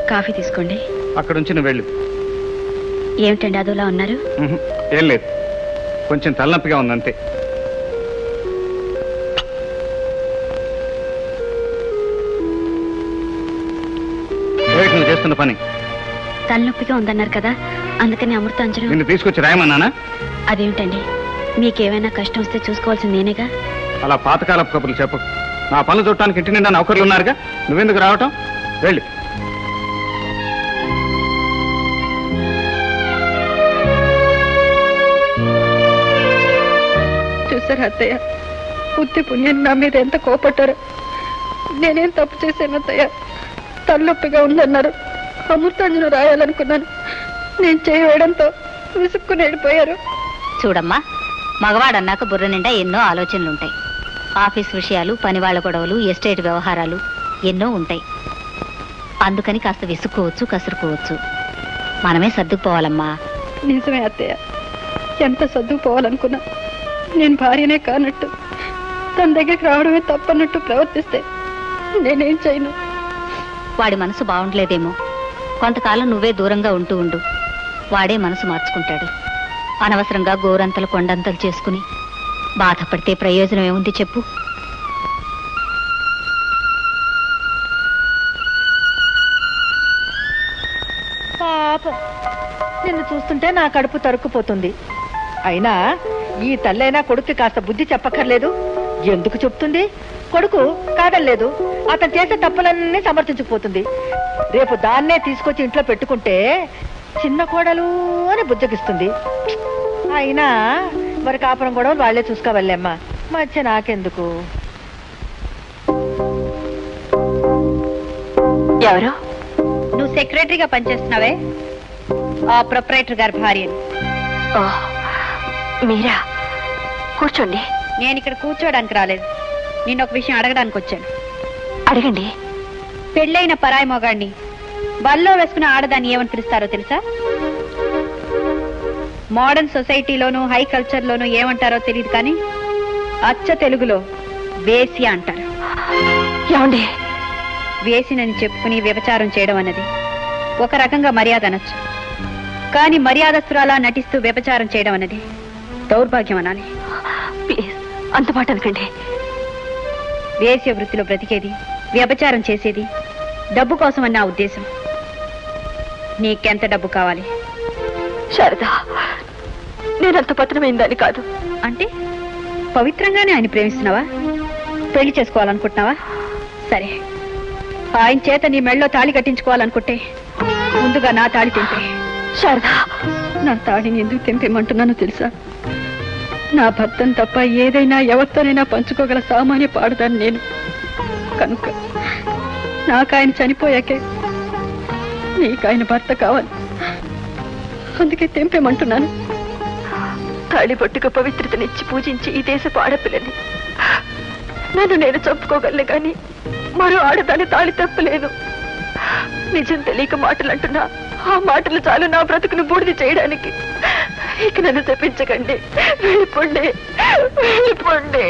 Coffee తీసుకోండి అక్కడ నుంచి నువ్వు వెళ్ళు ఏమిటండి అదోలా ఉన్నారు ఉహు, ఏం లేదు కొంచెం తలనొప్పిగా ఉంది అంతే ఏమిటి నువ్వు చేస్తున్న పని తలనొప్పిగా ఉందన్నారు కదా అందుకని అమృతాంజనం నిన్ను తీసుకొచ్చి రాయమన్నానా అదేమిటండి మీకేమైనా కష్టం వస్తే చూసుకోవాల్సింది నేనేగా అలా పాతకాలపు కబుర్లు చెప్పు నా పనులు చూడటానికి ఇంటి నిండా నౌకర్లు ఉన్నారుగా నువ్వెందుకు రావటం వెళ్ళి చూసారు అత్తయ్య ఉత్తి పుణ్యం నా మీద ఎంత కోపట్టారు నేనేం తప్పు చేశాను అత్తయ్య తలనొప్పిగా ఉందన్నారు అమృతాంజను రాయాలనుకున్నాను నేను చేయవేయడంతో విసుక్కుని వెళ్ళిపోయారు చూడమ్మా మగవాడన్నాక బుర్ర నిండా ఎన్నో ఆలోచనలుంటాయి ఆఫీస్ విషయాలు పనివాళ్ల గొడవలు ఎస్టేట్ వ్యవహారాలు ఎన్నో ఉంటాయి అందుకని కాస్త విసుక్కోవచ్చు కసురుకోవచ్చు మనమే సర్దుకుపోవాలమ్మా నిజమే అత్తయ్య ఎంత సర్దుకుపోవాలనుకున్నా నేను భార్యనే కానట్టు తన దగ్గరికి రావడమే తప్పన్నట్టు ప్రవర్తిస్తే నేనేం చేయను వాడి మనసు బాగుండలేదేమో కొంతకాలం నువ్వే దూరంగా ఉంటూ ఉండు వాడే మనసు మార్చుకుంటాడు అనవసరంగా గోరంతలు కొండంతలు చేసుకుని బాధపడితే ప్రయోజనం ఏముంది చెప్పు పాపం నిన్ను చూస్తుంటే నా కడుపు తరుక్కుపోతుంది అయినా ఈ తల్లైనా కొడుక్కి కాస్త బుద్ధి చెప్పక్కర్లేదు ఎందుకు చెప్తుంది కొడుకు కాదల్లేదు అతను చేసే తప్పులన్నీ సమర్థించుకుపోతుంది రేపు దాన్నే తీసుకొచ్చి ఇంట్లో పెట్టుకుంటే చిన్న కోడలు అని బుజ్జగిస్తుంది అయినా మరి కాపురం కూడా వాళ్ళే చూసుకోవాలేమ్మా మధ్య నాకెందుకు ఎవరు నువ్వు సెక్రటరీగా పనిచేస్తున్నావే ఆ ప్రొపరేటర్ గారి భార్యని ఓ మీరా కూర్చోండి నేను ఇక్కడ కూర్చోడానికి రాలేదు నేను ఒక విషయం అడగడానికి వచ్చాను అడగండి పెళ్ళైన పరాయి మొగాడిని బల్లో వేసుకున్న ఆడదాన్ని ఏమని పిలుస్తారో తెలుసా మోడర్న్ సొసైటీలోను హై కల్చర్లోను ఏమంటారో తెలియదు కానీ అచ్చ తెలుగులో వేశ్య అంటారు ఏమండి వేసినని చెప్పుకుని వ్యభిచారం చేయడం అన్నది ఒక రకంగా మర్యాద అనొచ్చు కానీ మర్యాదస్తురాలా నటిస్తూ వ్యభిచారం చేయడం అన్నది దౌర్భాగ్యం అనాలి ప్లీజ్ అంత మాట అనకండి వేశ్య వృత్తిలో బ్రతికేది వ్యభిచారం చేసేది డబ్బు కోసం నా ఉద్దేశం నీకెంత డబ్బు కావాలి శారదా నేనంత పతనమైందని కాదు అంటే పవిత్రంగానే ఆయన ప్రేమిస్తున్నావా పెళ్లి చేసుకోవాలనుకుంటున్నావా సరే ఆయన చేత నీ మెళ్ళలో తాళి కట్టించుకోవాలనుకుంటే ముందుగా నా తాళి తెంపే శారదా నా తాడిని ఎందుకు తెంపేమంటున్నానో తెలుసా నా భర్తను తప్ప ఏదైనా ఎవరితోనైనా పంచుకోగల సామాన్య పాడదాన్ని నేను కనుక నాకు ఆయన చనిపోయాకే నీకు ఆయన భర్త కావాలి అందుకే తెంపేమంటున్నాను తాళిబొట్టుకు పవిత్రతనిచ్చి పూజించి ఈ దేశపు ఆడపిల్లని నన్ను నేను చంపుకోగలను గాని మరో ఆడదాన్ని తాళి తప్పలేదు నిజం తెలియక మాటలు అంటున్నా ఆ మాటలు చాలు నా బ్రతుకును బూడిది చేయడానికి ఇక నన్ను చెప్పించకండి వెళ్ళిపోండి వెళ్ళిపోండి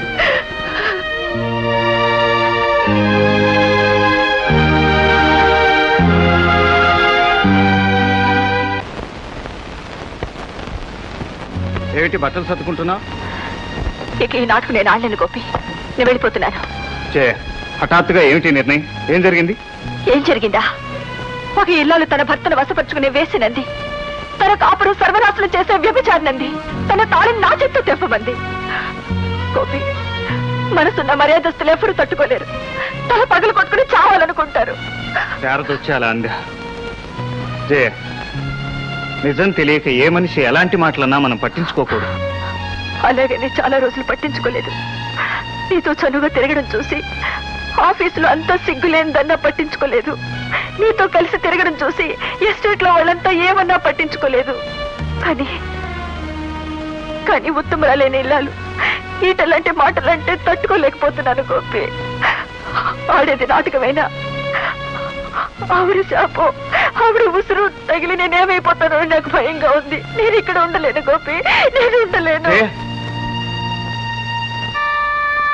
ఏమిటి బట్టలు సర్దుకుంటున్నావు ఇక ఈ నాటకు నేను ఆడలేను గోపి నేను వెళ్ళిపోతున్నాను చే హఠాత్తుగా ఏమిటి నిర్ణయం ఏం జరిగింది ఏం జరిగిందా ఒక ఇల్లాలు తన భర్తను వశపరుచుకునే వేసినంది తన కాపురం సర్వనాశనం చేసే వ్యభిచారినంది తన తాళిని నా చెట్టు తెంపమంది గోపి మనసున్న మర్యాదస్తులు ఎప్పుడు తట్టుకోలేరు తల పగలు కొట్టుకుని చావాలనుకుంటారు శారదొచ్చి అలా అందా జయ నిజం తెలియక ఏ మనిషి ఎలాంటి మాటలన్నా మనం పట్టించుకోకూడదు అలాగే నేను చాలా రోజులు పట్టించుకోలేదు నీతో చనువుగా తిరగడం చూసి ఆఫీసులో అంతా సిగ్గులేనిదన్నా పట్టించుకోలేదు నీతో కలిసి తిరగడం చూసి ఎస్టేట్ లో వాళ్ళంతా ఏమన్నా పట్టించుకోలేదు కానీ కానీ ఉత్తమరాలేని ఇల్లాలు ఈటలాంటి మాటలంటే తట్టుకోలేకపోతున్నాను గోపి ఆడేది నాటకమైనా ఆవిడ శాపం ఆవిడ ఉసురు తగిలి నేనేమైపోతానో అని నాకు భయంగా ఉంది నేను ఇక్కడ ఉండలేను గోపి నేను ఉండలేను జయ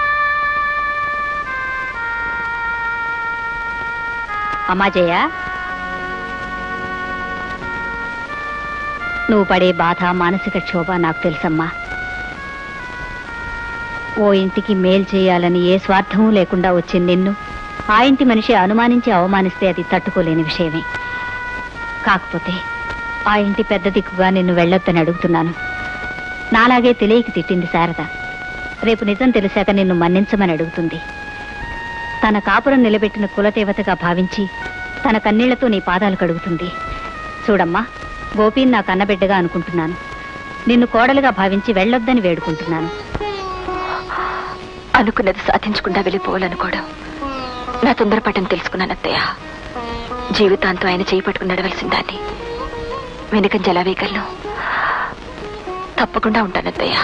అమ్మా జయ నువ్వు పడే బాధ మానసిక క్షోభ నాకు తెలుసమ్మా ఓ ఇంటికి మేలు చేయాలని ఏ స్వార్థమూ లేకుండా వచ్చిన నిన్ను ఆ ఇంటి మనిషి అనుమానించి అవమానిస్తే అది తట్టుకోలేని విషయమే కాకపోతే ఆ ఇంటి పెద్ద దిక్కుగా నిన్ను వెళ్ళొద్దని అడుగుతున్నాను నాలాగే తెలియక తిట్టింది శారద రేపు నిజం తెలిసాక నిన్ను మన్నించమని అడుగుతుంది తన కాపురం నిలబెట్టిన కులదేవతగా భావించి తన కన్నీళ్లతో నీ పాదాలు కడుగుతుంది చూడమ్మా గోపీని నా కన్నబిడ్డగా అనుకుంటున్నాను నిన్ను కోడలుగా భావించి వెళ్ళొద్దని వేడుకుంటున్నాను అనుకున్నది సాధించకుండా వెళ్ళిపోవాలనుకోవడం నా తొందరపడని తెలుసుకున్నాను అత్తయ్య జీవితాంతం ఆయన చేయి పట్టుకుని నడవలసిన దాన్ని వెనుకంజ ఎలా వేయగలను తప్పకుండా ఉంటాను అత్తయ్య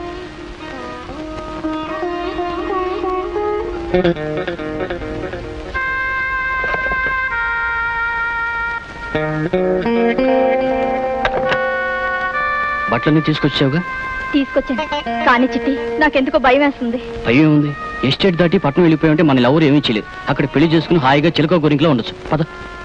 బట్టలన్నీ తీసుకొచ్చావుగా తీసుకొచ్చాను కానీ చిట్టి నాకెందుకో భయం వేస్తుంది భయం ఉంది ఎస్టేట్ దాటి పట్టణం వెళ్ళిపోయి ఉంటే మన ఎవరు ఏమీ చేయలేదు అక్కడ పెళ్లి చేసుకుని హాయిగా చిలక గురింకిలో ఉండొచ్చు పద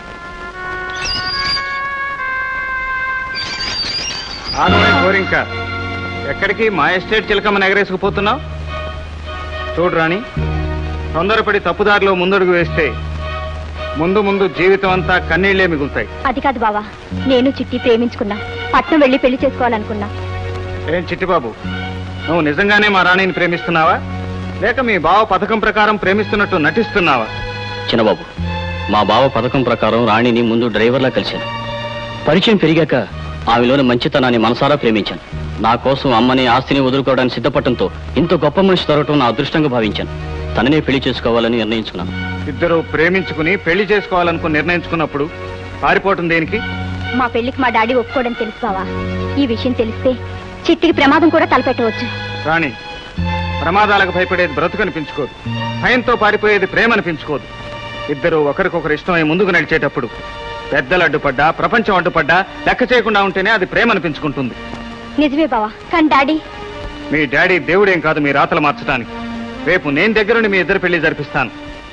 ఆగమే గోరింక ఎక్కడికి మా ఎస్టేట్ చిలకమ్మని ఎగరేసుకుపోతున్నావు చూడు రాణి తొందరపడి తప్పుదారిలో ముందడుగు వేస్తే ముందు ముందు జీవితం అంతా కన్నీళ్లే మిగులుతాయి అది కాదు బావా నేను చిట్టి ప్రేమించుకున్నా పట్నం వెళ్ళి పెళ్లి చేసుకోవాలనుకున్నా ఏం చిట్టిబాబు నువ్వు నిజంగానే మా రాణిని ప్రేమిస్తున్నావా లేక మీ బావ పథకం ప్రకారం ప్రేమిస్తున్నట్టు నటిస్తున్నావా చిన్నబాబు మా బావ పథకం ప్రకారం రాణిని ముందు డ్రైవర్లా కలిశాను పరిచయం పెరిగాక ఆమెలోని మంచితనాన్ని మనసారా ప్రేమించాను నా కోసం అమ్మని ఆస్తిని వదులుకోవడానికి సిద్ధపడటంతో ఇంత గొప్ప మనిషి దొరకటం నా అదృష్టంగా భావించాను తననే పెళ్లి చేసుకోవాలని నిర్ణయించుకున్నాను ఇద్దరు ప్రేమించుకుని పెళ్లి చేసుకోవాలనుకుని నిర్ణయించుకున్నప్పుడు పారిపోవటం దేనికి మా పెళ్లికి మా డాడీ ఒప్పుకోవడం తెలుసు బావా ఈ విషయం తెలిస్తే చిట్టికి ప్రమాదం కూడా తలపెట్టవచ్చు రాణి ప్రమాదాలకు భయపడేది బ్రతుకు అనిపించుకోదు భయంతో పారిపోయేది ప్రేమ అనిపించుకోదు ఇద్దరు ఒకరికొకరు ఇష్టమై ముందుకు నడిచేటప్పుడు పెద్దలు అడ్డుపడ్డా ప్రపంచం అడ్డుపడ్డా లెక్క చేయకుండా ఉంటేనే అది ప్రేమ అనిపించుకుంటుంది నిజమే బావా కానీ డాడీ మీ డాడీ దేవుడేం కాదు మీ రాతలు మార్చడానికి రేపు నేను దగ్గరుండి మీ ఇద్దరు పెళ్లి జరిపిస్తాను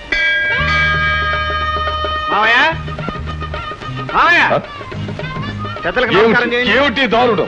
మావయ్య మావయ్య పెద్దలకు నమస్కారం చేయండి ఏమిటి దారుణం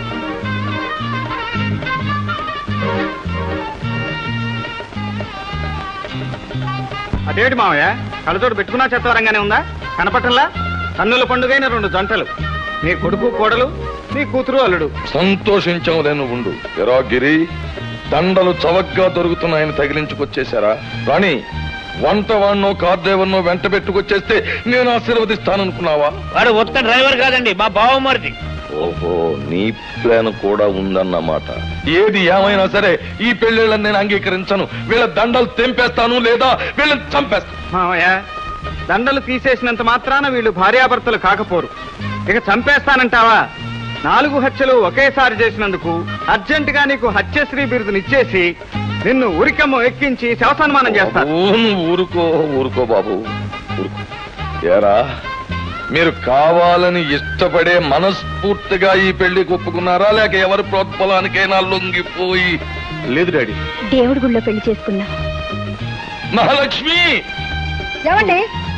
అదేమిటి మావయ్య కళ్ళతోడు పెట్టుకున్నా చెత్తవరంగానే ఉందా కనపట్టంలా కన్నుల పండుగైన రెండు జంటలు నీ కొడుకు కోడలు నీ కూతురు అల్లుడు సంతోషించవులేను ఉండు ఎరా గిరి దండలు చవగ్గా దొరుకుతున్నాయని తగిలించుకొచ్చేశారా రాణి వంట వాడినో కార్దేవన్నో వెంట పెట్టుకొచ్చేస్తే నేను ఆశీర్వదిస్తాననుకున్నావా వాడు ఒక్క డ్రైవర్ కాదండి మా బావమరిది ఓహో నీ ప్లాన్ కూడా ఉందన్నమాట ఏది ఏమైనా సరే ఈ పెళ్లిళ్ళని నేను అంగీకరించను వీళ్ళ దండలు తెంపేస్తాను లేదా వీళ్ళని చంపేస్తాను మావయ్య దండలు తీసేసినంత మాత్రాన వీళ్ళు భార్యాభర్తలు కాకపోరు ఇక చంపేస్తానంటావా నాలుగు హత్యలు ఒకేసారి చేసినందుకు అర్జెంటుగా నీకు హత్యశ్రీ బిరుదునిచ్చేసి నిన్ను ఉరికమ్మ ఎక్కించి శవసన్మానం చేస్తాను బాబు, నువ్వు ఊరుకో ఊరుకో బాబు ఊరుకో ఏరా మీరు కావాలని ఇష్టపడే మనస్ఫూర్తిగా ఈ పెళ్లికి ఒప్పుకున్నారా లేక ఎవరి ప్రోత్బలానికైనా లొంగిపోయి లేదు డాడీ దేవుడి గుళ్ళో పెళ్లి చేసుకున్నా మహాలక్ష్మి ఏమండి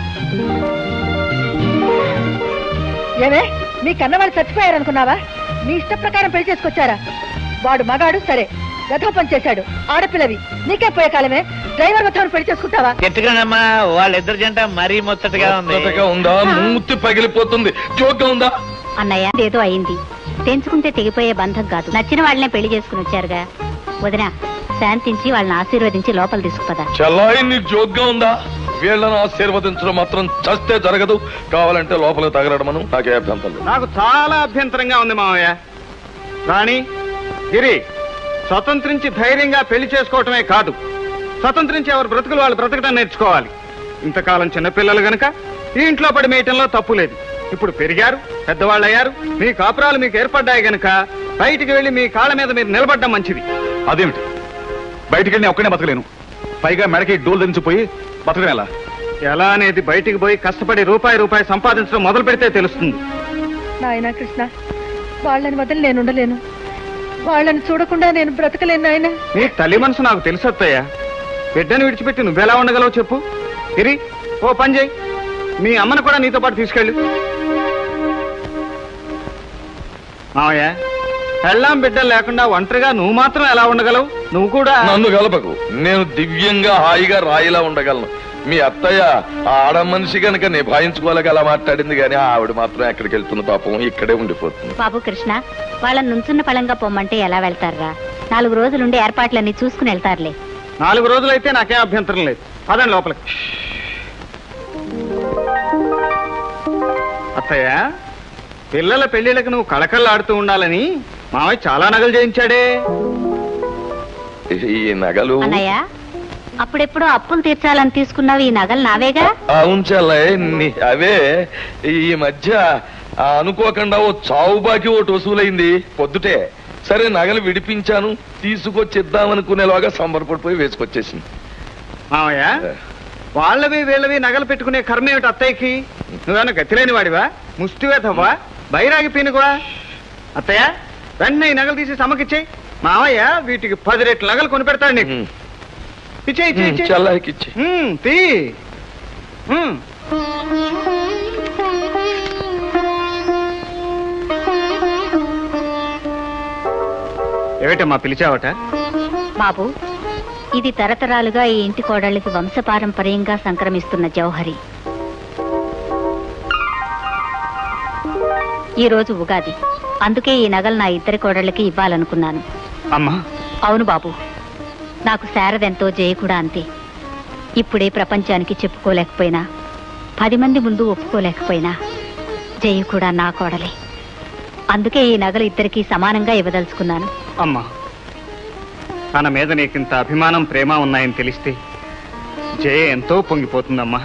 ఏమే మీ కన్నవాళ్ళు చచ్చిపోయారనుకున్నావా మీ ఇష్ట ప్రకారం పెళ్లి చేసుకొచ్చారా వాడు మగాడు సరే గతం పని చేశాడు ఆడపిల్లవి నీకే పోయే కాలమే డ్రైవర్ మొత్తం పెళ్లి చేసుకుంటావా ఎట్టుగానమ్మా వాళ్ళిద్దరు జంట మరీ ముచ్చటగా ఉంది కొత్తగా ఉందా మూతి పగిలిపోతుంది జోక్గా ఉందా అన్నయ్య ఏదో అయింది తెంచుకుంటే తెగిపోయే బంధం కాదు నచ్చిన వాళ్ళనే పెళ్లి చేసుకుని వచ్చారుగా వదిన శాంతించి వాళ్ళని ఆశీర్వదించి లోపల తీసుకుపదా చెల్లాయి నీకు జోక్గా ఉందా వీళ్ళను ఆశీర్వదించడం మాత్రం చస్తే జరగదు కావాలంటే లోపల తగలడమను నాకే అభ్యంతరం లేదు. నాకు చాలా అభ్యంతరంగా ఉంది మావయ్య రాణి గిరి స్వతంత్రించి ధైర్యంగా పెళ్లి చేసుకోవటమే కాదు స్వతంత్రించి ఎవరు బ్రతుకులు వాళ్ళు బ్రతకడం నేర్చుకోవాలి ఇంతకాలం చిన్నపిల్లలు గనక ఈ ఇంట్లో పడి మేయటంలో తప్పు లేదు ఇప్పుడు పెరిగారు పెద్దవాళ్ళు అయ్యారు మీ కాపురాలు మీకు ఏర్పడ్డాయి గనక బయటికి వెళ్ళి మీ కాళ్ళ మీద మీరు నిలబడ్డం మంచిది అదేమిటి బయటికి వెళ్ళి ఒక్కనే బతకలేను పైగా మెడకి డోలు దించిపోయి బతకడం ఎలా ఎలా అనేది బయటికి పోయి కష్టపడి రూపాయి రూపాయి సంపాదించడం మొదలు పెడితే తెలుస్తుంది నాయనా కృష్ణ వాళ్ళని వదిలి నేను ఉండలేను వాళ్ళని చూడకుండా నేను బ్రతకలేను నాయనా నీ తల్లి మనసు నాకు తెలుసత్తయ్యా బిడ్డను విడిచిపెట్టి నువ్వెలా ఉండగలవు చెప్పు ఇరి ఓ పని చేయి మీ అమ్మను కూడా నీతో పాటు తీసుకెళ్ళు మావయ్య పెళ్ళాం బిడ్డలు లేకుండా ఒంటరిగా నువ్వు మాత్రం ఎలా ఉండగలవు నువ్వు కూడా నన్ను కలపకు నేను దివ్యంగా హాయిగా రాయిలా ఉండగలను మీ అత్తయ్య ఆ ఆడ మనిషి కనుక నిభాయించుకోలేక అలా మాట్లాడింది కానీ ఆవిడ మాత్రం ఎక్కడికి వెళ్తుంది పాపం ఇక్కడే ఉండిపోతుంది బాబు కృష్ణ వాళ్ళని నుంచున్న పళంగా పొమ్మంటే ఎలా వెళ్తారా నాలుగు రోజులుండి ఏర్పాట్లన్నీ చూసుకుని వెళ్తారులే నాలుగు రోజులైతే నాకేం అభ్యంతరం లేదు పదండి లోపలికి అత్తయ్య పిల్లల పెళ్లిళ్ళకి నువ్వు కళకళలాడుతూ ఉండాలని మావయ్య చాలా నగలు చేయించాడే ఈ నగలు అన్నయ్య అప్పుడెప్పుడు అప్పులు తీర్చాలని తీసుకున్నావు ఈ నగలు నావేగా అవును చెల్లయ్య నీ- అవే ఈ మధ్య ఆ అనుకోకుండా ఓ చావు బాకి ఒకటి వసూలైంది పొద్దుటే సరే నగలు విడిపించాను తీసుకొచ్చిద్దామనుకునేలాగా సంబరపడిపోయి వేసుకొచ్చేసింది మావయ్య వాళ్ళవి వీళ్ళవి నగలు పెట్టుకునే కర్మ ఏమిటి అత్తయ్యకి నువ్వేమన్నా గతిలేని వాడివా ముష్టివేతవ్వా బైరాగి పీనుగువా అత్తయ్య వెంటనే ఈ నగలు తీసి సమకిచ్చేయి మావయ్య వీటికి పది రెట్లు నగలు కొని పెడతాడు నీకు ఉమ్. ఇచ్చే ఇచ్చే ఉమ్, ఇచ్చే చెల్లయ్యకి ఇచ్చి తీ ఉమ్. ఏమిటమ్మా పిలిచావట బాబు ఇది తరతరాలుగా ఈ ఇంటి కోడళ్ళకి వంశపారంపర్యంగా సంక్రమిస్తున్న జౌహరి ఈ రోజు ఉగాది అందుకే ఈ నగలు నా ఇద్దరి కోడళ్ళకి ఇవ్వాలనుకున్నాను అమ్మా అవును బాబు నాకు శారదెంతో జయ కూడా అంతే ఇప్పుడే ప్రపంచానికి చెప్పుకోలేకపోయినా పది మంది ముందు ఒప్పుకోలేకపోయినా జయ కూడా నా కోడలే అందుకే ఈ నగలు ఇద్దరికి సమానంగా ఇవ్వదలుచుకున్నాను అమ్మా తన మీద నీకింత అభిమానం ప్రేమ ఉన్నాయని తెలిస్తే జయ ఎంతో పొంగిపోతుందమ్మా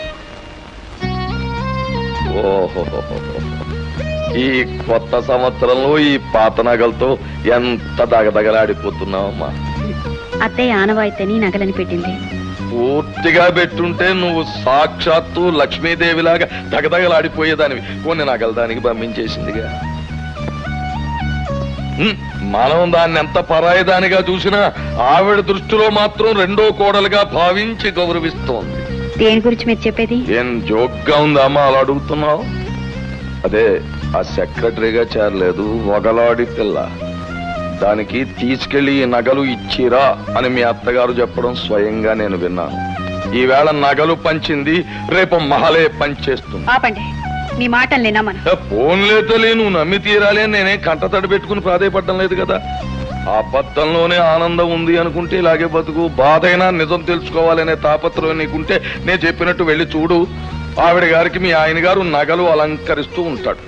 ఓహో ఈ కొత్త సంవత్సరంలో ఈ పాత నగలతో ఎంత దగదగలాడిపోతున్నావమ్మా అత్తయ్య ఆనవాయితని నగలని పెట్టింది పూర్తిగా పెట్టుంటే నువ్వు సాక్షాత్తు లక్ష్మీదేవిలాగా దగదగలాడిపోయేదానివి కొన్ని నగలు దానికి పంపించేసిందిగా ఉమ్, మనం దాన్ని ఎంత పరాయిదానిగా చూసినా ఆవిడ దృష్టిలో మాత్రం రెండో కోడలుగా భావించి గౌరవిస్తోంది దేని గురించి మీరు చెప్పేది ఏం జోక్గా ఉందమ్మా అలా అడుగుతున్నావు అదే ఆ సెక్రటరీగా చేరలేదు వగలాడి పిల్ల దానికి తీసుకెళ్లి ఈ నగలు ఇచ్చిరా అని మీ అత్తగారు చెప్పడం స్వయంగా నేను విన్నాను ఈవేళ నగలు పంచింది రేపు మహలే పంచేస్తుంది ఆపండి మీ మాటల్ని నమ్మను ఏ, ఫోన్లే తల్లి నువ్వు నమ్మి తీరాలి అని నేనే కంట తడి పెట్టుకుని ప్రాధేయపడడం లేదు కదా ఆ అబద్ధంలోనే ఆనందం ఉంది అనుకుంటే ఇలాగే బతుకు బాధైనా నిజం తెలుసుకోవాలనే తాపత్రయం నీకుంటే నేను చెప్పినట్టు వెళ్ళి చూడు ఆవిడ గారికి మీ ఆయన గారు నగలు అలంకరిస్తూ ఉంటాడు